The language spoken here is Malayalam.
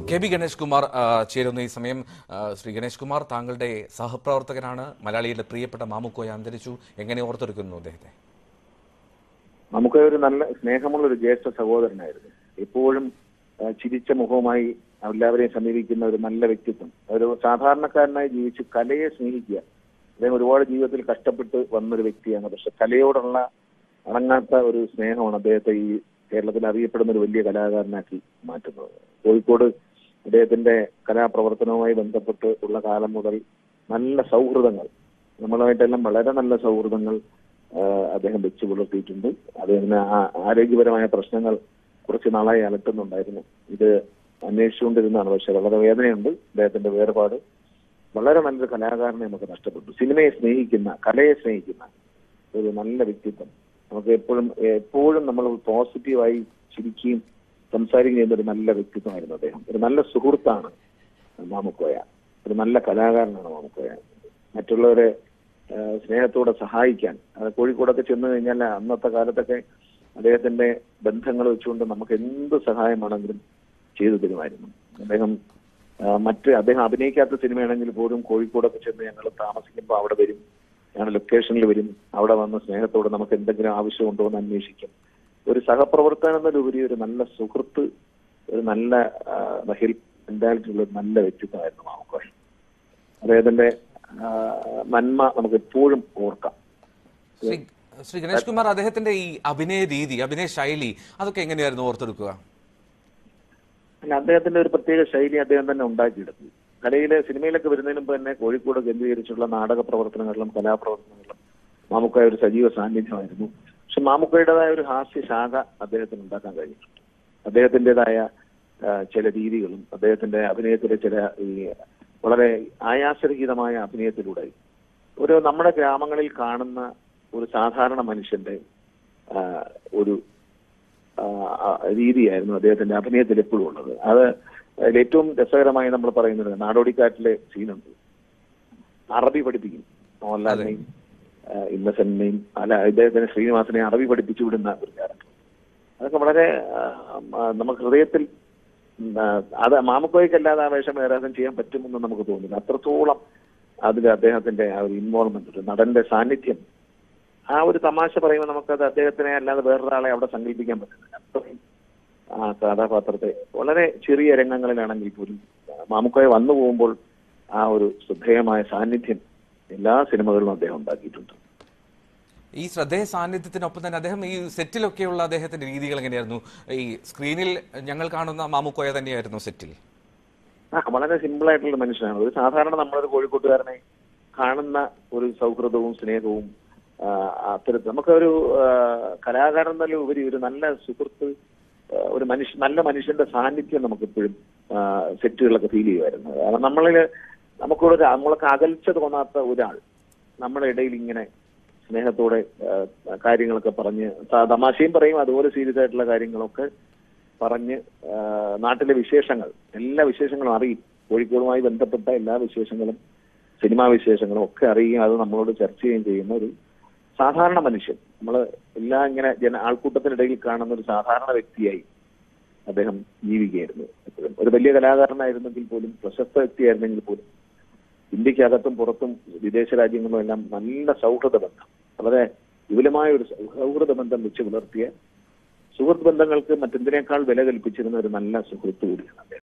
കെ ബി ഗണേഷ് കുമാർ ആ, ചേരുന്നു ഈ സമയം ആ, ശ്രീ ഗണേഷ് കുമാർ താങ്കളുടെ സഹപ്രവർത്തകനാണ് മലയാളിയുടെ പ്രിയപ്പെട്ട മാമുക്കോയ അന്തരിച്ചു എങ്ങനെ ഓർത്തെടുക്കുന്നു അദ്ദേഹത്തെ നമുക്ക് ഒരു നല്ല സ്നേഹമുള്ള ഒരു ജ്യേഷ്ഠ സഹോദരനായിരുന്നു എപ്പോഴും ആ, ചിരിച്ച മുഖവുമായി എല്ലാവരെയും സമീപിക്കുന്ന ഒരു നല്ല വ്യക്തിത്വം ഒരു സാധാരണക്കാരനായി ജീവിച്ച് കലയെ സ്നേഹിക്കുക അദ്ദേഹം ഒരുപാട് ജീവിതത്തിൽ കഷ്ടപ്പെട്ട് വന്നൊരു വ്യക്തിയാണ് പക്ഷെ കലയോടുള്ള അടങ്ങാത്ത ഒരു സ്നേഹമാണ് അദ്ദേഹത്തെ ഈ കേരളത്തിൽ അറിയപ്പെടുന്ന ഒരു വലിയ കലാകാരനാക്കി മാറ്റുന്നത് കോഴിക്കോട് അദ്ദേഹത്തിന്റെ കലാപ്രവർത്തനവുമായി ബന്ധപ്പെട്ട് ഉള്ള കാലം മുതൽ നല്ല സൗഹൃദങ്ങൾ നമ്മളുമായിട്ടെല്ലാം വളരെ നല്ല സൗഹൃദങ്ങൾ ആ, അദ്ദേഹം വെച്ചു പുലർത്തിയിട്ടുണ്ട് അദ്ദേഹത്തിന് ആ- ആരോഗ്യപരമായ പ്രശ്നങ്ങൾ കുറച്ച് നാളായി അലട്ടുന്നുണ്ടായിരുന്നു ഇത് അന്വേഷിച്ചുകൊണ്ടിരുന്നതാണ് പക്ഷെ വളരെ വേദനയുണ്ട് അദ്ദേഹത്തിന്റെ വേർപാട് വളരെ നല്ലൊരു കലാകാരനെ നമുക്ക് നഷ്ടപ്പെട്ടു സിനിമയെ സ്നേഹിക്കുന്ന കലയെ സ്നേഹിക്കുന്ന ഒരു നല്ല വ്യക്തിത്വം നമുക്ക് എപ്പോഴും എപ്പോഴും നമ്മൾ പോസിറ്റീവായി ചിരിക്കുകയും സംസാരിക്കുകയും ചെയ്യുന്ന ഒരു നല്ല വ്യക്തിത്വമായിരുന്നു അദ്ദേഹം ഒരു നല്ല സുഹൃത്താണ് മാമുക്കോയ ഒരു നല്ല കലാകാരനാണ് മാമുക്കോയ മറ്റുള്ളവരെ ആ, സ്നേഹത്തോടെ സഹായിക്കാൻ അത് കോഴിക്കോടൊക്കെ ചെന്ന് കഴിഞ്ഞാൽ അന്നത്തെ കാലത്തൊക്കെ അദ്ദേഹത്തിന്റെ ബന്ധങ്ങൾ വെച്ചുകൊണ്ട് നമുക്ക് എന്ത് സഹായമാണെങ്കിലും ചെയ്തു തരുമായിരുന്നു അദ്ദേഹം ആ, മറ്റ് അദ്ദേഹം അഭിനയിക്കാത്ത സിനിമയാണെങ്കിൽ പോലും കോഴിക്കോടൊക്കെ ചെന്ന് ഞങ്ങൾ താമസിക്കുമ്പോൾ അവിടെ വരും ഞങ്ങൾ ലൊക്കേഷനിൽ വരും അവിടെ വന്ന് സ്നേഹത്തോടെ നമുക്ക് എന്തെങ്കിലും ആവശ്യമുണ്ടോ എന്ന് അന്വേഷിക്കും ഒരു സഹപ്രവർത്തനം എന്നതിലുപരി ഒരു നല്ല സുഹൃത്ത് ഒരു നല്ല ഹെൽപ്പ് മെന്റാലിറ്റി ഉള്ള ഒരു നല്ല വ്യക്തിത്വമായിരുന്നു മാമുക്കോയ അദ്ദേഹത്തിന്റെ ആ, നന്മ നമുക്ക് എപ്പോഴും ഓർക്കാം ശ്രീ ശ്രീ ഗണേഷ് കുമാർ അദ്ദേഹത്തിന്റെ ഈ അഭിനയ രീതി അഭിനയ ശൈലി അതൊക്കെ എങ്ങനെയായിരുന്നു ഓർത്തെടുക്കുക പിന്നെ അദ്ദേഹത്തിന്റെ ഒരു പ്രത്യേക ശൈലി അദ്ദേഹം തന്നെ ഉണ്ടാക്കിയെടുത്തു കലയിലെ സിനിമയിലൊക്കെ വരുന്നതിന് മുമ്പ് തന്നെ കോഴിക്കോട് കേന്ദ്രീകരിച്ചുള്ള നാടക പ്രവർത്തനങ്ങളിലും കലാപ്രവർത്തനങ്ങളിലും മാമുക്കായ ഒരു സജീവ സാന്നിധ്യമായിരുന്നു പക്ഷെ മാമുക്കയുടേതായ ഒരു ഹാസ്യ ശാഖ അദ്ദേഹത്തിന് ഉണ്ടാക്കാൻ കഴിഞ്ഞിട്ടുണ്ട് അദ്ദേഹത്തിൻ്റെതായ ആ, ചില രീതികളും അദ്ദേഹത്തിന്റെ അഭിനയത്തിലെ ചില ഈ വളരെ ആയാസരഹിതമായ അഭിനയത്തിലൂടെ ഒരു നമ്മുടെ ഗ്രാമങ്ങളിൽ കാണുന്ന ഒരു സാധാരണ മനുഷ്യന്റെ ആ, ഒരു ആ, ആ, രീതിയായിരുന്നു അദ്ദേഹത്തിന്റെ അഭിനയത്തിൽ എപ്പോഴും ഉള്ളത് അത് അതിൽ ഏറ്റവും രസകരമായി നമ്മൾ പറയുന്നത് നാടോടിക്കാറ്റിലെ സീനുണ്ട് അറബി പഠിപ്പിക്കും മോഹൻലാലിനെയും ആ, ഇന്നസെന്റിനെയും അല്ല ഇദ്ദേഹത്തിന് ശ്രീനിവാസനെ അറബി പഠിപ്പിച്ചു വിടുന്ന ഒരു ക്യാരക്ടർ അതൊക്കെ വളരെ ആ, ആ, നമുക്ക് ഹൃദയത്തിൽ ഉം, ആ, അത് മാമക്കോയ്ക്കല്ലാതെ ആ വേഷം വേറെ ആർക്കും ചെയ്യാൻ പറ്റുമെന്ന് നമുക്ക് തോന്നുന്നില്ല അത്രത്തോളം അതിൽ അദ്ദേഹത്തിന്റെ ആ ഒരു ഇൻവോൾവ്മെന്റ് ഒരു നടന്റെ സാന്നിധ്യം ആ ഒരു തമാശ പറയുമ്പോൾ നമുക്കത് അദ്ദേഹത്തിനെ അല്ലാതെ വേറൊരാളെ അവിടെ സങ്കല്പിക്കാൻ പറ്റുന്നില്ല അത്രയും ആ കഥാപാത്രത്തെ വളരെ ചെറിയ രംഗങ്ങളിലാണെങ്കിൽ പോലും മാമുക്കോയ വന്നു പോകുമ്പോൾ ആ ഒരു ശ്രദ്ധേയമായ സാന്നിധ്യം എല്ലാ സിനിമകളിലും അദ്ദേഹം ഉണ്ടാക്കിയിട്ടുണ്ട് ഈ ശ്രദ്ധേയ സാന്നിധ്യത്തിനൊപ്പം തന്നെ അദ്ദേഹം ഈ സെറ്റിലൊക്കെയുള്ള അദ്ദേഹത്തിന്റെ രീതികൾ എങ്ങനെയായിരുന്നു ഈ സ്ക്രീനിൽ ഞങ്ങൾ കാണുന്ന മാമുക്കോയ തന്നെയായിരുന്നു സെറ്റിൽ ആ വളരെ സിമ്പിൾ ആയിട്ടുള്ള മനുഷ്യനാണ് ഒരു സാധാരണ നമ്മളൊരു കോഴിക്കോട്ടുകാരനെ കാണുന്ന ഒരു സൗഹൃദവും സ്നേഹവും ആ, അത്തരത്തിൽ നമുക്കൊരു ആ, കലാകാരൻ എന്നല്ല ഉപരി ഒരു നല്ല സുഹൃത്ത് ആ, ഒരു മനുഷ്യ നല്ല മനുഷ്യന്റെ സാന്നിധ്യം നമുക്കിപ്പോഴും ആ, സെറ്റുകളിലൊക്കെ ഫീൽ ചെയ്യുമായിരുന്നു കാരണം നമ്മളില് നമുക്കൊരു നമ്മൾക്ക് അകൽച്ച തോന്നാത്ത ഒരാൾ നമ്മുടെ ഇടയിൽ ഇങ്ങനെ സ്നേഹത്തോടെ ആ, കാര്യങ്ങളൊക്കെ പറഞ്ഞ് സ- തമാശയും പറയും അതുപോലെ സീരിയസ് ആയിട്ടുള്ള കാര്യങ്ങളൊക്കെ പറഞ്ഞ് ആ, നാട്ടിലെ വിശേഷങ്ങൾ എല്ലാ വിശേഷങ്ങളും അറിയും കോഴിക്കോടുമായി ബന്ധപ്പെട്ട എല്ലാ വിശേഷങ്ങളും സിനിമാ വിശേഷങ്ങളും ഒക്കെ അറിയുകയും അത് നമ്മളോട് ചർച്ച ചെയ്യുകയും ചെയ്യുന്ന ഒരു സാധാരണ മനുഷ്യൻ നമ്മൾ എല്ലാ ഇങ്ങനെ ജന ആൾക്കൂട്ടത്തിനിടയിൽ കാണുന്ന ഒരു സാധാരണ വ്യക്തിയായി അദ്ദേഹം ജീവിക്കുകയായിരുന്നു എപ്പോഴും ഒരു വലിയ കലാകാരനായിരുന്നെങ്കിൽ പോലും പ്രശസ്ത വ്യക്തിയായിരുന്നെങ്കിൽ പോലും ഇന്ത്യക്കകത്തും പുറത്തും വിദേശ രാജ്യങ്ങളിലും എല്ലാം നല്ല സൗഹൃദ ബന്ധം വളരെ വിപുലമായ ഒരു സൗഹൃദ ബന്ധം വെച്ച് പുലർത്തിയ സുഹൃത്ത് ബന്ധങ്ങൾക്ക് മറ്റെന്തിനേക്കാൾ വില കൽപ്പിച്ചിരുന്ന ഒരു നല്ല സുഹൃത്ത് കൂടിയാണ് അദ്ദേഹം